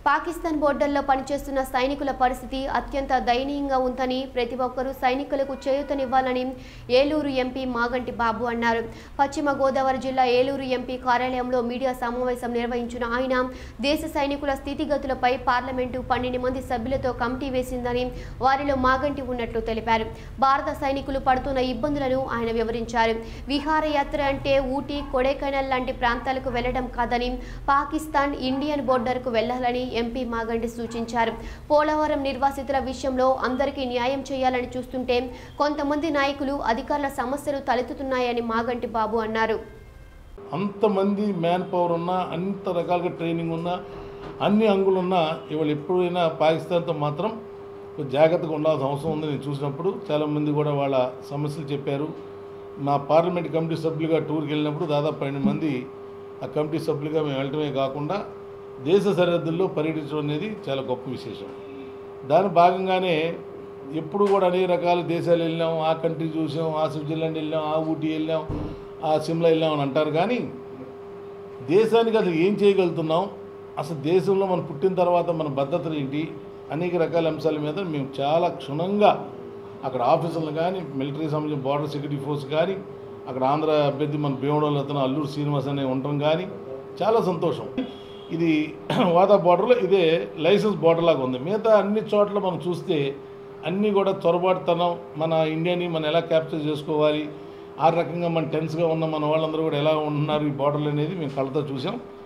పాకిస్తాన్ బోర్డర్లో పనిచేస్తున్న సైనికుల పరిస్థితి అత్యంత దయనీయంగా ఉందని ప్రతి ఒక్కరూ సైనికులకు చేయూతనివ్వాలని ఏలూరు ఎంపీ మాగంటి బాబు అన్నారు పశ్చిమ గోదావరి జిల్లా ఏలూరు ఎంపీ కార్యాలయంలో మీడియా సమావేశం నిర్వహించిన ఆయన దేశ సైనికుల స్థితిగతులపై పార్లమెంటు పన్నెండు మంది సభ్యులతో కమిటీ వేసిందని వారిలో మాగంటి ఉన్నట్లు తెలిపారు భారత సైనికులు పడుతున్న ఇబ్బందులను ఆయన వివరించారు విహారయాత్ర అంటే ఊటీ కొడైకెనాల్ లాంటి ప్రాంతాలకు వెళ్లడం కాదని పాకిస్తాన్ ఇండియన్ బోర్డర్కు వెళ్లాలని ఎంపీ మాగంటి సూచించారు పోలవరం నిర్వాసితుల విషయంలో అందరికీ న్యాయం చేయాలని చూస్తుంటే కొంతమంది నాయకులు అధికారుల సమస్యలు తలెత్తుతున్నాయని మాగంటి బాబు అన్నారు అంతమంది మ్యాన్ పవర్ ఉన్నా అంత రకాలుగా ట్రైనింగ్ ఉన్నా అన్ని అంగులు ఉన్నా ఇవాళ ఎప్పుడైనా పాకిస్తాన్తో మాత్రం కొంచెం జాగ్రత్తగా ఉండాల్సిన అవసరం ఉంది నేను చూసినప్పుడు చాలామంది కూడా వాళ్ళ సమస్యలు చెప్పారు నా పార్లమెంట్ కమిటీ సభ్యులుగా టూర్కి వెళ్ళినప్పుడు దాదాపు పన్నెండు మంది ఆ కమిటీ సభ్యులుగా మేము వెళ్ళటమే కాకుండా దేశ సరిహద్దుల్లో పర్యటించడం అనేది చాలా గొప్ప విశేషం దాని భాగంగానే ఎప్పుడు కూడా అనేక రకాల దేశాలు వెళ్ళాం ఆ కంట్రీ చూసాం ఆ స్విట్జర్లాండ్ వెళ్ళాం ఆ ఊటీ వెళ్ళాం ఆ సిమ్లా వెళ్ళాం అని అంటారు కానీ దేశానికి అసలు ఏం చేయగలుగుతున్నాం అసలు దేశంలో మనం పుట్టిన తర్వాత మన భద్రతలు ఏంటి అనేక రకాల అంశాల మీద మేము చాలా క్షుణ్ణంగా అక్కడ ఆఫీసర్లు కానీ మిలిటరీ సంబంధించిన బార్డర్ సెక్యూరిటీ ఫోర్స్ కానీ అక్కడ ఆంధ్ర అభ్యర్థి మన భీమవరంలో అతను అల్లూరు శ్రీనివాస్ అనే ఉండటం కానీ చాలా సంతోషం ఇది వాదా బార్డర్లో ఇదే లైసెన్స్ బార్డర్ లాగా ఉంది మిగతా అన్ని చోట్ల మనం చూస్తే అన్నీ కూడా చొరబాటుతనం మన ఇండియాని మనం ఎలా క్యాప్చర్ చేసుకోవాలి ఆ రకంగా మన టెన్స్గా ఉన్న మన వాళ్ళందరూ కూడా ఎలా ఉంటున్నారు ఈ బార్డర్లు అనేది మేము కళ్ళతో చూసాం